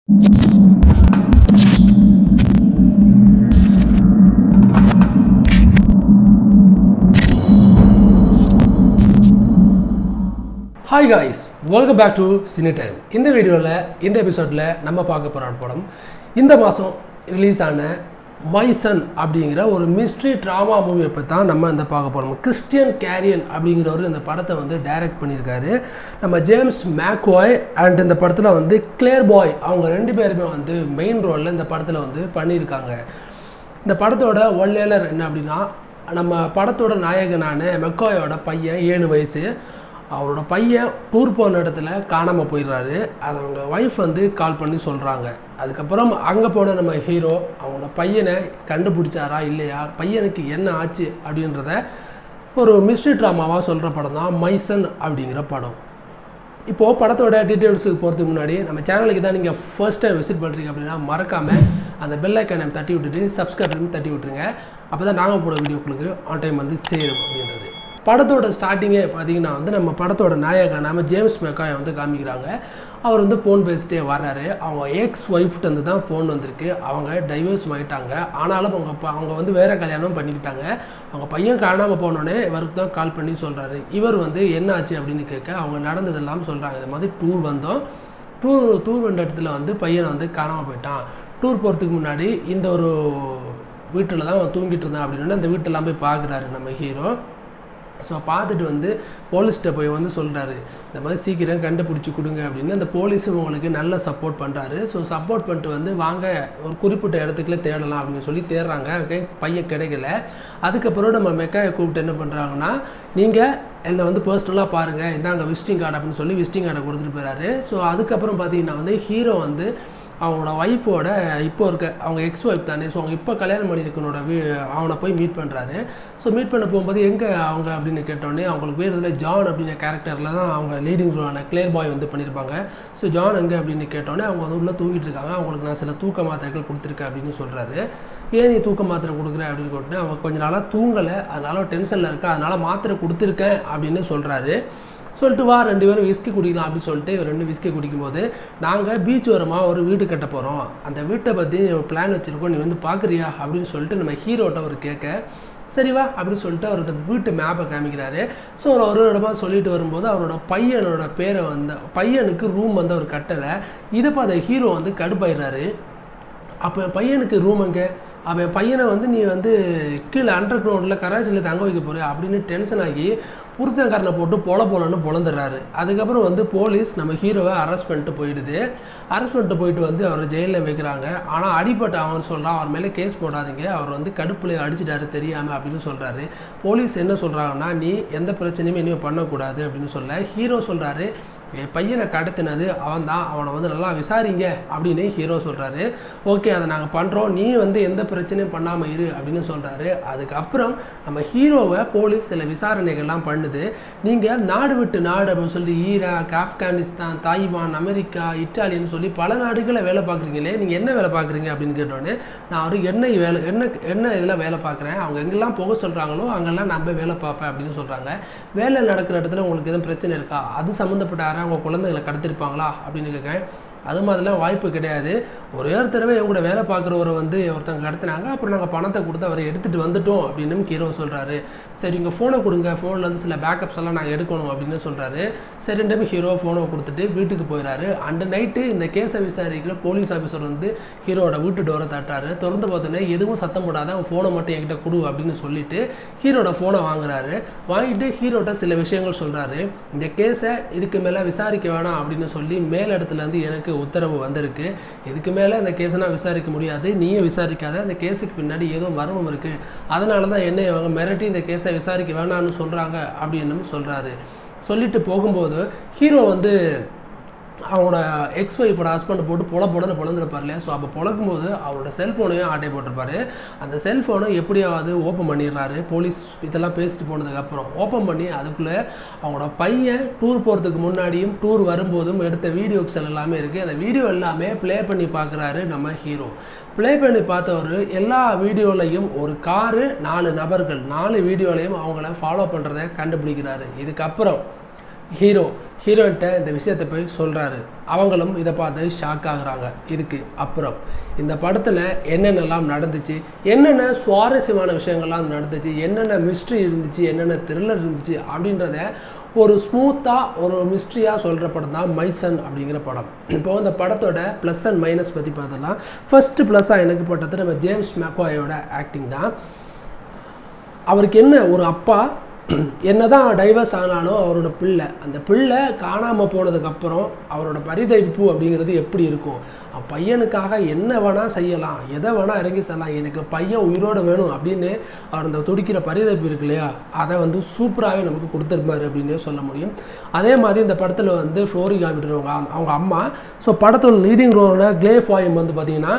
Hi guys welcome back to Cine Time இந்த வீடியோவில் இந்த எபிசோடில் நம்ம பார்க்க போகிற படம் இந்த மாதம் ரிலீஸ் ஆன மைசன் அப்படிங்கிற ஒரு மிஸ்ட்ரி ட்ராமா மூவியை பற்றி தான் நம்ம இந்த பார்க்க போகிறோம் கிறிஸ்டியன் கேரியன் அப்படிங்கிறவர் இந்த படத்தை வந்து டைரக்ட் பண்ணியிருக்காரு நம்ம ஜேம்ஸ் மேக்வாய் அண்ட் இந்த படத்தில் வந்து கிளேர் பாய் அவங்க ரெண்டு பேருமே வந்து மெயின் ரோலில் இந்த படத்தில் வந்து பண்ணியிருக்காங்க இந்த படத்தோட ஒல்லேலர் என்ன அப்படின்னா நம்ம படத்தோட நாயகனான மெக்காயோட பையன் ஏழு வயசு அவரோட பையன் டூர் போன இடத்துல காணாமல் போயிடுறாரு அது அவங்க ஒய்ஃப் வந்து கால் பண்ணி சொல்கிறாங்க அதுக்கப்புறம் அங்கே போன நம்ம ஹீரோ அவங்களோட பையனை கண்டுபிடிச்சாரா இல்லையா பையனுக்கு என்ன ஆச்சு அப்படின்றத ஒரு மிஸ்ட்ரி ட்ராமாவாக சொல்கிற படம் தான் மைசன் அப்படிங்கிற படம் இப்போது படத்தோட டீட்டெயில்ஸுக்கு போகிறதுக்கு முன்னாடி நம்ம சேனலுக்கு தான் நீங்கள் ஃபர்ஸ்ட் டைம் விசிட் பண்ணுறீங்க அப்படின்னா மறக்காமல் அந்த பெல் ஐக்கானை தட்டி விட்டுட்டு சப்ஸ்கிரைப் பண்ணி தட்டி விட்டுருங்க அப்போ தான் நாங்கள் போட வீடியோக்களுக்கு ஆன் டைம் வந்து சேரும் அப்படின்றது படத்தோட ஸ்டார்டிங்கே பார்த்தீங்கன்னா வந்து நம்ம படத்தோட நாயகன் நம்ம ஜேம்ஸ் மெக்காயை வந்து காமிக்கிறாங்க அவர் வந்து ஃபோன் பேசிட்டே வர்றாரு அவங்க எக்ஸ் ஒய்ஃப்ட்டு தான் ஃபோன் வந்திருக்கு அவங்க டைவர்ஸ் ஆகிட்டாங்க ஆனாலும் அவங்க ப- அவங்க வந்து வேறு கல்யாணம் பண்ணிக்கிட்டாங்க அவங்க பையன் காணாமல் போனோடனே இவருக்கு தான் கால் பண்ணி சொல்கிறாரு இவர் வந்து என்ன ஆச்சு அப்படின்னு கேட்க அவங்க நடந்ததெல்லாம் சொல்கிறாங்க இந்த மாதிரி டூர் வந்தோம் டூர் டூர் வந்த இடத்துல வந்து பையனை வந்து காணாமல் போயிட்டான் டூர் போகிறதுக்கு முன்னாடி இந்த ஒரு வீட்டில் தான் அவன் தூங்கிட்டு இருந்தான் அப்படின்னு அந்த வீட்டெல்லாம் போய் பார்க்குறாரு நம்ம ஹீரோ ஸோ பார்த்துட்டு வந்து போலீஸ்கிட்ட போய் வந்து சொல்கிறாரு இந்த மாதிரி சீக்கிரம் கண்டுபிடிச்சி கொடுங்க அப்படின்னு அந்த போலீஸும் உங்களுக்கு நல்ல சப்போர்ட் பண்ணுறாரு ஸோ சப்போர்ட் பண்ணிட்டு வந்து வாங்க ஒரு குறிப்பிட்ட இடத்துக்குள்ள தேடலாம் அப்படின்னு சொல்லி தேடுறாங்க அங்கே பையன் கிடைக்கல அதுக்கப்புறம் நம்ம மெக்காயை கூப்பிட்டு என்ன பண்ணுறாங்கன்னா நீங்கள் என்னை வந்து பர்சனலாக பாருங்கள் இந்தாங்க விசிட்டிங் கார்டு அப்படின்னு சொல்லி விசிட்டிங் கார்டை கொடுத்துட்டு போயிறாரு ஸோ அதுக்கப்புறம் பார்த்தீங்கன்னா வந்து ஹீரோ வந்து அவங்களோட ஒய்ஃபோட இப்போ இருக்க அவங்க எக்ஸ் ஒய்ஃப் தானே ஸோ அவங்க இப்போ கல்யாணம் பண்ணியிருக்கனோட வீ அவனை போய் மீட் பண்ணுறாரு ஸோ மீட் பண்ண போகும்போது எங்கே அவங்க அப்படின்னு கேட்டோடனே அவங்களுக்கு பேர் இதில் ஜான் அப்படிங்கிற கேரக்டரில் தான் அவங்க லீடிங் ரோலான கிளியர் பாய் வந்து பண்ணியிருப்பாங்க ஸோ ஜான் எங்கே அப்படின்னு கேட்டோடனே அவங்க வந்து உள்ளே தூங்கிட்டு இருக்காங்க அவங்களுக்கு நான் சில தூக்க மாத்திரைகள் கொடுத்துருக்கேன் அப்படின்னு சொல்கிறாரு ஏன் நீ தூக்க மாத்திரை கொடுக்குற அப்படின்னு கேட்டோன்னே அவங்க கொஞ்ச நாளாக தூங்கலை அதனால டென்ஷனில் இருக்கா அதனால மாத்திரை கொடுத்துருக்கேன் அப்படின்னு சொல்கிறாரு சொல்லிட்டு வா ரெண்டு பேரும் விஸ்கி குடிக்கலாம் அப்படின்னு சொல்லிட்டு இவர் ரெண்டு விஸ்கி குடிக்கும்போது நாங்கள் பீச் ஓரமாக ஒரு வீடு கட்ட போகிறோம் அந்த வீட்டை பற்றி ஒரு பிளான் வச்சுருக்கோம் நீ வந்து பார்க்குறியா அப்படின்னு சொல்லிட்டு நம்ம ஹீரோட்ட அவர் கேட்க சரி வா அப்படின்னு சொல்லிட்டு அவர் அந்த வீட்டு மேப்பை காமிக்கிறாரு ஸோ அவர் ஒரு இடமா சொல்லிட்டு வரும்போது அவரோட பையனோட பேரை வந்து பையனுக்கு ரூம் வந்து அவர் கட்டலை இதை பார்த்த ஹீரோ வந்து கடுப்பாயிடுறாரு அப்போ என் பையனுக்கு ரூம் எங்கே அவன் என் பையனை வந்து நீ வந்து கீழே அண்டர் கிரவுண்டில் கராச்சியில் தங்க வைக்க போறியா அப்படின்னு டென்ஷன் ஆகி புருஷன்காரனை போட்டு பொல பொலன்னு பொழந்துடுறாரு அதுக்கப்புறம் வந்து போலீஸ் நம்ம ஹீரோவை அரெஸ்ட் பண்ணிட்டு போயிடுது அரெஸ்ட் பண்ணிட்டு போயிட்டு வந்து அவரை ஜெயிலில் வைக்கிறாங்க ஆனால் அடிபட்ட அவன் சொல்கிறான் அவர் மேலே கேஸ் போடாதீங்க அவர் வந்து கடுப்புல அடிச்சிட்டாரு தெரியாமல் அப்படின்னு சொல்கிறாரு போலீஸ் என்ன சொல்கிறாங்கன்னா நீ எந்த பிரச்சனையுமே இனிமேல் பண்ணக்கூடாது அப்படின்னு சொல்ல ஹீரோ சொல்கிறாரு என் பையனை கடத்தினது அவன் தான் அவனை வந்து நல்லா விசாரிங்க அப்படின்னு ஹீரோ சொல்கிறாரு ஓகே அதை நாங்கள் பண்ணுறோம் நீ வந்து எந்த பிரச்சனையும் பண்ணாமல் இரு அப்படின்னு சொல்கிறாரு அதுக்கப்புறம் நம்ம ஹீரோவை போலீஸ் சில விசாரணைகள்லாம் பண்ணுது நீங்கள் நாடு விட்டு நாடு அப்படின்னு சொல்லி ஈராக் ஆப்கானிஸ்தான் தாய்வான் அமெரிக்கா இட்டாலின்னு சொல்லி பல நாடுகளில் வேலை பார்க்குறீங்களே நீங்கள் என்ன வேலை பார்க்குறீங்க அப்படின்னு கேட்டோடனே நான் ஒரு எண்ணெய் வேலை என்ன என்ன இதில் வேலை பார்க்குறேன் அவங்க எங்கெல்லாம் போக சொல்கிறாங்களோ அங்கெல்லாம் நான் போய் வேலை பார்ப்பேன் அப்படின்னு சொல்கிறாங்க வேலை நடக்கிற இடத்துல உங்களுக்கு எதுவும் பிரச்சனை இருக்கா அது சம்மந்தப்பட்ட யாராவது அவங்க குழந்தைகளை கடத்திருப்பாங்களா அப்படின்னு கேட்குறேன் அது மாதிரிலாம் வாய்ப்பு கிடையாது ஒரே ஒரு தடவை என் கூட வேலை பார்க்குறவரை வந்து ஒருத்தங்க கடத்தினாங்க அப்புறம் நாங்கள் பணத்தை கொடுத்து அவரை எடுத்துகிட்டு வந்துட்டோம் அப்படின்னு ஹீரோ சொல்கிறாரு சரி இங்கே ஃபோனை கொடுங்க ஃபோனில் வந்து சில பேக்கப்ஸ் எல்லாம் நாங்கள் எடுக்கணும் அப்படின்னு சொல்கிறாரு சரி டைம் ஹீரோ ஃபோனை கொடுத்துட்டு வீட்டுக்கு போயிடுறாரு அண்ட் நைட்டு இந்த கேஸை விசாரிக்கிற போலீஸ் ஆஃபீஸர் வந்து ஹீரோட வீட்டு டோரை தட்டுறாரு திறந்து பார்த்தோன்னே எதுவும் சத்தம் போடாத அவன் ஃபோனை மட்டும் என்கிட்ட கொடு அப்படின்னு சொல்லிட்டு ஹீரோட ஃபோனை வாங்குறாரு வாங்கிட்டு ஹீரோட்ட சில விஷயங்கள் சொல்கிறாரு இந்த கேஸை இதுக்கு மேலே விசாரிக்க வேணாம் அப்படின்னு சொல்லி மேலிடத்துலேருந்து எனக்கு உத்தரவு வந்திருக்கு இதுக்கு மேலே இந்த கேஸை நான் விசாரிக்க முடியாது நீயும் விசாரிக்காத இந்த கேஸுக்கு பின்னாடி ஏதோ மர்மம் இருக்குது அதனால தான் என்னை அவங்க மிரட்டி இந்த கேஸை விசாரிக்க வேணாம்னு சொல்கிறாங்க அப்படின்னு சொல்கிறாரு சொல்லிட்டு போகும்போது ஹீரோ வந்து அவனோட எக்ஸ் ஒய்ஃபோட ஹஸ்பண்ட் போட்டு பொல பொலன்னு பொழந்துருப்பார் இல்லையா ஸோ அப்போ பொழக்கும்போது அவரோட செல்ஃபோனையும் ஆட்டை போட்டிருப்பாரு அந்த செல்ஃபோனை எப்படியாவது ஓப்பன் பண்ணிடுறாரு போலீஸ் இதெல்லாம் பேசிட்டு போனதுக்கப்புறம் ஓப்பன் பண்ணி அதுக்குள்ளே அவங்களோட பையன் டூர் போகிறதுக்கு முன்னாடியும் டூர் வரும்போதும் எடுத்த வீடியோஸ் எல்லாமே இருக்குது அந்த வீடியோ எல்லாமே ப்ளே பண்ணி பார்க்குறாரு நம்ம ஹீரோ ப்ளே பண்ணி பார்த்தவர் எல்லா வீடியோலையும் ஒரு காரு நாலு நபர்கள் நாலு வீடியோலையும் அவங்கள ஃபாலோ பண்ணுறதை கண்டுபிடிக்கிறாரு இதுக்கப்புறம் ஹீரோ ஹீரோயின்ட்ட இந்த விஷயத்தை போய் சொல்கிறாரு அவங்களும் இதை பார்த்து ஷாக் ஆகுறாங்க இதுக்கு அப்புறம் இந்த படத்தில் என்னென்னலாம் நடந்துச்சு என்னென்ன சுவாரஸ்யமான விஷயங்கள்லாம் நடந்துச்சு என்னென்ன மிஸ்ட்ரி இருந்துச்சு என்னென்ன த்ரில்லர் இருந்துச்சு அப்படின்றத ஒரு ஸ்மூத்தாக ஒரு மிஸ்ட்ரியாக சொல்கிற படம் தான் மைசன் அப்படிங்கிற படம் இப்போ இந்த படத்தோட ப்ளஸ் அண்ட் மைனஸ் பற்றி பார்த்தலாம் ஃபஸ்ட்டு ப்ளஸ்ஸாக எனக்கு பட்டது நம்ம ஜேம்ஸ் மேக்வாயோட ஆக்டிங் தான் அவருக்கு என்ன ஒரு அப்பா என்னதான் டைவர்ஸ் ஆனாலும் அவரோட பிள்ளை அந்த பிள்ளை காணாமல் போனதுக்கப்புறம் அவரோட பரிதவிப்பு அப்படிங்கிறது எப்படி இருக்கும் அவன் பையனுக்காக என்ன வேணால் செய்யலாம் எதை வேணால் இறங்கி செய்யலாம் எனக்கு பையன் உயிரோடு வேணும் அப்படின்னு அவர் அந்த துடிக்கிற பரிதவிப்பு இருக்கு இல்லையா அதை வந்து சூப்பராகவே நமக்கு கொடுத்துருப்பாரு அப்படின்னே சொல்ல முடியும் அதே மாதிரி இந்த படத்தில் வந்து ஃப்ளோரிகா விடுறவங்க அவங்க அம்மா ஸோ படத்தோட லீடிங் ரோலோட கிளே ஃபாயும் வந்து பார்த்திங்கன்னா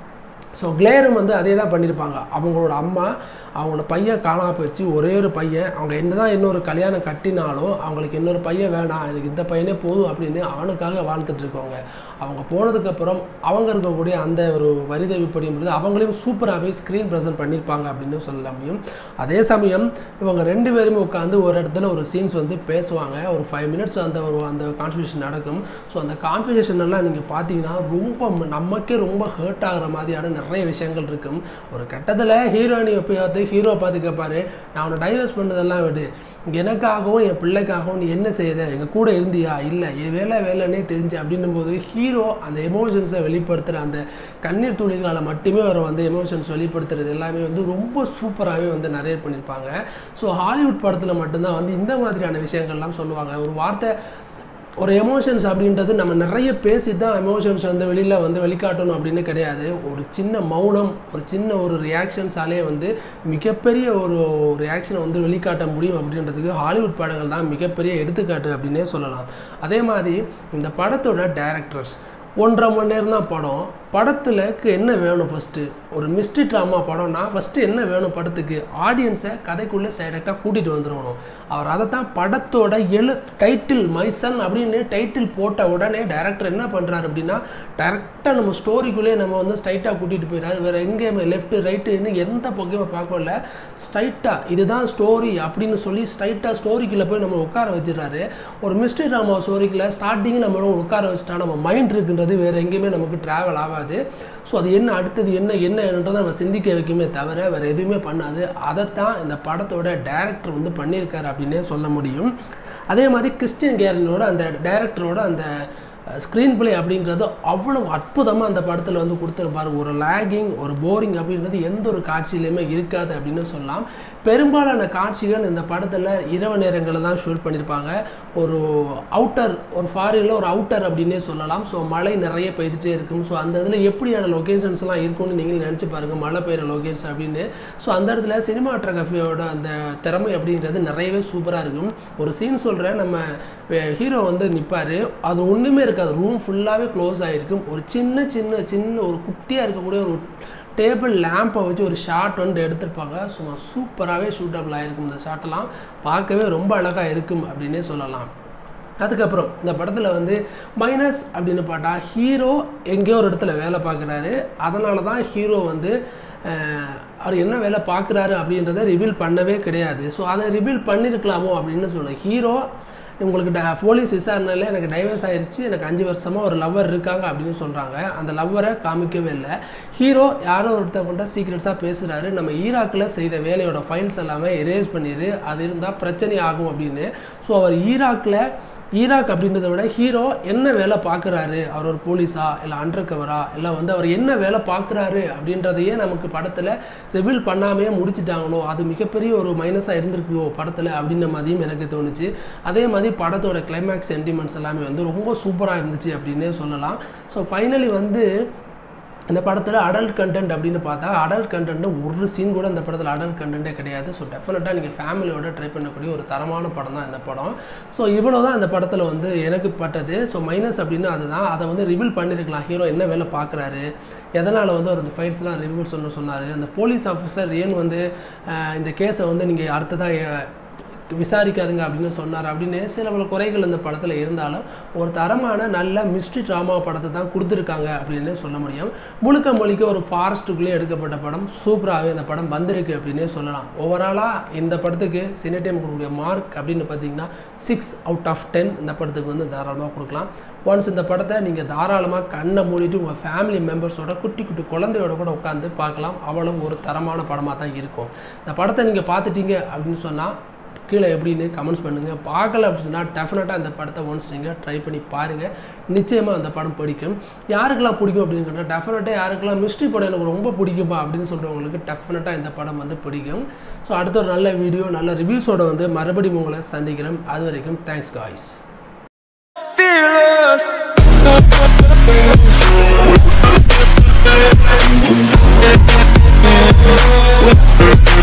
ஸோ கிளேரும் வந்து அதே தான் பண்ணியிருப்பாங்க அவங்களோட அம்மா அவங்களோட பையன் காணாம போச்சு ஒரே ஒரு பையன் அவங்க என்ன தான் இன்னொரு கல்யாணம் கட்டினாலும் அவங்களுக்கு இன்னொரு பையன் வேணாம் எனக்கு இந்த பையனே போதும் அப்படின்னு அவனுக்காக வாழ்ந்துட்டு இருக்கவங்க அவங்க போனதுக்கப்புறம் அவங்க இருக்கக்கூடிய அந்த ஒரு வரிதவிப்படின்றது அவங்களையும் சூப்பராகவே ஸ்க்ரீன் ப்ரெசென்ட் பண்ணியிருப்பாங்க அப்படின்னு சொல்ல முடியும் அதே சமயம் இவங்க ரெண்டு பேருமே உட்காந்து ஒரு இடத்துல ஒரு சீன்ஸ் வந்து பேசுவாங்க ஒரு ஃபைவ் மினிட்ஸ் அந்த ஒரு அந்த கான்வர்சேஷன் நடக்கும் ஸோ அந்த கான்வர்சேஷன் எல்லாம் நீங்கள் பார்த்தீங்கன்னா ரொம்ப நமக்கே ரொம்ப ஹர்ட் ஆகிற மாதிரியான நிறைய விஷயங்கள் இருக்கும் ஒரு கட்டத்தில் ஹீரோயினி எப்பயாவது ஹீரோ பார்த்து கேட்பாரு நான் அவனை டைவர்ஸ் பண்ணதெல்லாம் விடு எனக்காகவும் என் பிள்ளைக்காகவும் நீ என்ன செய்த எங்கள் கூட இருந்தியா இல்லை என் வேலை வேலைன்னே தெரிஞ்சு அப்படின்னும் போது ஹீரோ அந்த எமோஷன்ஸை வெளிப்படுத்துகிற அந்த கண்ணீர் துளிகளால் மட்டுமே வர வந்து எமோஷன்ஸ் வெளிப்படுத்துறது எல்லாமே வந்து ரொம்ப சூப்பராகவே வந்து நிறைய பண்ணியிருப்பாங்க ஸோ ஹாலிவுட் படத்தில் மட்டும்தான் வந்து இந்த மாதிரியான விஷயங்கள்லாம் சொல்லுவாங்க ஒரு வார்த்தை ஒரு எமோஷன்ஸ் அப்படின்றது நம்ம நிறைய பேசி தான் எமோஷன்ஸ் வந்து வெளியில் வந்து வெளிக்காட்டணும் அப்படின்னு கிடையாது ஒரு சின்ன மௌனம் ஒரு சின்ன ஒரு ரியாக்ஷன்ஸாலே வந்து மிகப்பெரிய ஒரு ரியாக்ஷனை வந்து வெளிக்காட்ட முடியும் அப்படின்றதுக்கு ஹாலிவுட் படங்கள் தான் மிகப்பெரிய எடுத்துக்காட்டு அப்படின்னே சொல்லலாம் அதே மாதிரி இந்த படத்தோட டேரக்டர்ஸ் ஒன்றரை மணி நேரம் தான் படம் படத்துலக்கு என்ன வேணும் ஃபஸ்ட்டு ஒரு மிஸ்ட்ரி ட்ராமா படம்னா ஃபஸ்ட்டு என்ன வேணும் படத்துக்கு ஆடியன்ஸை கதைக்குள்ளே டைரெக்டாக கூட்டிகிட்டு வந்துடணும் அவர் அதை தான் படத்தோட எழு டைட்டில் மைசன் அப்படின்னு டைட்டில் போட்ட உடனே டேரக்டர் என்ன பண்ணுறாரு அப்படின்னா டேரெக்டாக நம்ம ஸ்டோரிக்குள்ளேயே நம்ம வந்து ஸ்ட்ரைட்டாக கூட்டிகிட்டு போயிடாரு வேறு எங்கேயுமே லெஃப்ட்டு ரைட்டு இன்னும் எந்த பக்கமே பார்க்கல ஸ்ட்ரைட்டாக இதுதான் ஸ்டோரி அப்படின்னு சொல்லி ஸ்ட்ரைட்டாக ஸ்டோரிக்குள்ளே போய் நம்ம உட்கார வச்சிடறாரு ஒரு மிஸ்ட்ரி ட்ராமா ஸ்டோரிக்குள்ளே ஸ்டார்டிங் நம்ம உட்கார வச்சுட்டா நம்ம மைண்ட் இருக்குன்றது வேறு எங்கேயுமே நமக்கு ட்ராவல் ஆகாது ஸோ அது என்ன அடுத்தது என்ன என்னன்றதை நம்ம சிந்திக்க வைக்குமே தவிர வேறு எதுவுமே பண்ணாது அதைத்தான் இந்த படத்தோட டைரக்டர் வந்து பண்ணியிருக்காரு அப்படின்னே சொல்ல முடியும் அதே மாதிரி கிறிஸ்டியன் கேரனோட அந்த டைரக்டரோட அந்த ஸ்க்ரீன் பிளே அப்படிங்கிறது அவ்வளோ அற்புதமாக அந்த படத்தில் வந்து கொடுத்துருப்பாரு ஒரு லேகிங் ஒரு போரிங் அப்படின்றது எந்த ஒரு காட்சியிலையுமே இருக்காது அப்படின்னு சொல்லலாம் பெரும்பாலான காட்சிகள் இந்த படத்தில் இரவு நேரங்களில் தான் ஷூட் பண்ணியிருப்பாங்க ஒரு அவுட்டர் ஒரு ஃபாரினில் ஒரு அவுட்டர் அப்படின்னே சொல்லலாம் ஸோ மழை நிறைய பெய்துட்டே இருக்கும் ஸோ அந்த இதில் எப்படியான லொக்கேஷன்ஸ்லாம் இருக்கும்னு நீங்கள் நினச்சி பாருங்கள் மழை பெய்கிற லொக்கேஷன்ஸ் அப்படின்னு ஸோ அந்த இடத்துல சினிமாட்டோகிராஃபியோட அந்த திறமை அப்படின்றது நிறையவே சூப்பராக இருக்கும் ஒரு சீன் சொல்கிறேன் நம்ம ஹீரோ வந்து நிற்பார் அது ஒன்றுமே இருக்காது ரூம் ஃபுல்லாகவே க்ளோஸ் ஆகிருக்கும் ஒரு சின்ன சின்ன சின்ன ஒரு குட்டியாக இருக்கக்கூடிய ஒரு டேபிள் லேம்பை வச்சு ஒரு ஷாட் வந்து எடுத்திருப்பாங்க சும்மா சூப்பராகவே ஷூட்டபிள் ஆகிருக்கும் இந்த ஷாட்டெல்லாம் பார்க்கவே ரொம்ப அழகாக இருக்கும் அப்படின்னே சொல்லலாம் அதுக்கப்புறம் இந்த படத்தில் வந்து மைனஸ் அப்படின்னு பார்த்தா ஹீரோ எங்கேயோ ஒரு இடத்துல வேலை பார்க்குறாரு அதனால தான் ஹீரோ வந்து அவர் என்ன வேலை பார்க்குறாரு அப்படின்றத ரிவீல் பண்ணவே கிடையாது ஸோ அதை ரிவீல் பண்ணியிருக்கலாமோ அப்படின்னு சொல்லுவேன் ஹீரோ உங்களுக்கு ட போலீஸ் விசாரணையில் எனக்கு டைவர்ஸ் ஆயிடுச்சு எனக்கு அஞ்சு வருஷமாக ஒரு லவ்வர் இருக்காங்க அப்படின்னு சொல்கிறாங்க அந்த லவ்வரை காமிக்கவே இல்லை ஹீரோ யாரோ ஒருத்தர் கொண்ட சீக்ரெட்ஸாக பேசுகிறாரு நம்ம ஈராக்கில் செய்த வேலையோட ஃபைல்ஸ் எல்லாமே எரேஸ் பண்ணிடு அது இருந்தால் பிரச்சனை ஆகும் அப்படின்னு ஸோ அவர் ஈராக்கில் ஈராக் அப்படின்றத விட ஹீரோ என்ன வேலை பார்க்குறாரு அவர் ஒரு போலீஸா இல்லை அண்டர் கவரா இல்லை வந்து அவர் என்ன வேலை பார்க்குறாரு அப்படின்றதையே நமக்கு படத்தில் ரிவீல் பண்ணாமையே முடிச்சுட்டாங்களோ அது மிகப்பெரிய ஒரு மைனஸாக இருந்திருக்குவோ படத்தில் அப்படின்ற மாதிரியும் எனக்கு தோணுச்சு அதே மாதிரி படத்தோட கிளைமேக்ஸ் சென்டிமெண்ட்ஸ் எல்லாமே வந்து ரொம்ப சூப்பராக இருந்துச்சு அப்படின்னே சொல்லலாம் ஸோ ஃபைனலி வந்து இந்த படத்தில் அடல்ட் கண்டென்ட் அப்படின்னு பார்த்தா அடல்ட் கண்டென்ட் ஒரு சீன் கூட இந்த படத்தில் அடல்ட் கண்டென்ட்டே கிடையாது ஸோ டெஃபினட்டாக நீங்கள் ஃபேமிலியோட ட்ரை பண்ணக்கூடிய ஒரு தரமான படம் தான் இந்த படம் ஸோ இவ்வளோ தான் இந்த படத்தில் வந்து எனக்கு பட்டது ஸோ மைனஸ் அப்படின்னு அதுதான் அதை வந்து ரிவீல் பண்ணியிருக்கலாம் ஹீரோ என்ன வேலை பார்க்குறாரு எதனால் வந்து அவர் இந்த ஃபைட்ஸ்லாம் ரிவ்யூ சொன்ன சொன்னார் அந்த போலீஸ் ஆஃபீஸர் ஏன் வந்து இந்த கேஸை வந்து நீங்கள் அடுத்ததாக விசாரிக்காதுங்க அப்படின்னு சொன்னார் அப்படின்னு சில பல குறைகள் இந்த படத்தில் இருந்தாலும் ஒரு தரமான நல்ல மிஸ்ட்ரி ட்ராமா படத்தை தான் கொடுத்துருக்காங்க அப்படின்னு சொல்ல முடியும் முழுக்க முழுக்க ஒரு ஃபாரஸ்ட்டுக்குள்ளே எடுக்கப்பட்ட படம் சூப்பராகவே இந்த படம் வந்திருக்கு அப்படின்னே சொல்லலாம் ஓவராலாக இந்த படத்துக்கு சினிடைம் கொடுக்கக்கூடிய மார்க் அப்படின்னு பார்த்தீங்கன்னா சிக்ஸ் அவுட் ஆஃப் டென் இந்த படத்துக்கு வந்து தாராளமாக கொடுக்கலாம் ஒன்ஸ் இந்த படத்தை நீங்கள் தாராளமாக கண்ணை மூடிட்டு உங்கள் ஃபேமிலி மெம்பர்ஸோட குட்டி குட்டி குழந்தையோட கூட உட்காந்து பார்க்கலாம் அவ்வளவு ஒரு தரமான படமாக தான் இருக்கும் இந்த படத்தை நீங்கள் பார்த்துட்டீங்க அப்படின்னு சொன்னால் கீழே எப்படின்னு கமெண்ட்ஸ் பண்ணுங்கள் பார்க்கல அப்படின்னா டெஃபினட்டாக இந்த படத்தை ஒன்ஸ் நீங்கள் ட்ரை பண்ணி பாருங்கள் நிச்சயமாக அந்த படம் பிடிக்கும் யாருக்கெல்லாம் பிடிக்கும் அப்படின்னு சொன்னால் டெஃபினட்டாக யாருக்கெல்லாம் மிஸ்ட்ரி படம் எனக்கு ரொம்ப பிடிக்குமா அப்படின்னு சொல்கிறவங்களுக்கு டெஃபினட்டாக இந்த படம் வந்து பிடிக்கும் ஸோ அடுத்த ஒரு நல்ல வீடியோ நல்ல ரிவ்யூஸோட வந்து மறுபடியும் உங்களை சந்திக்கிறேன் அது வரைக்கும் தேங்க்ஸ் காய்ஸ் fearless.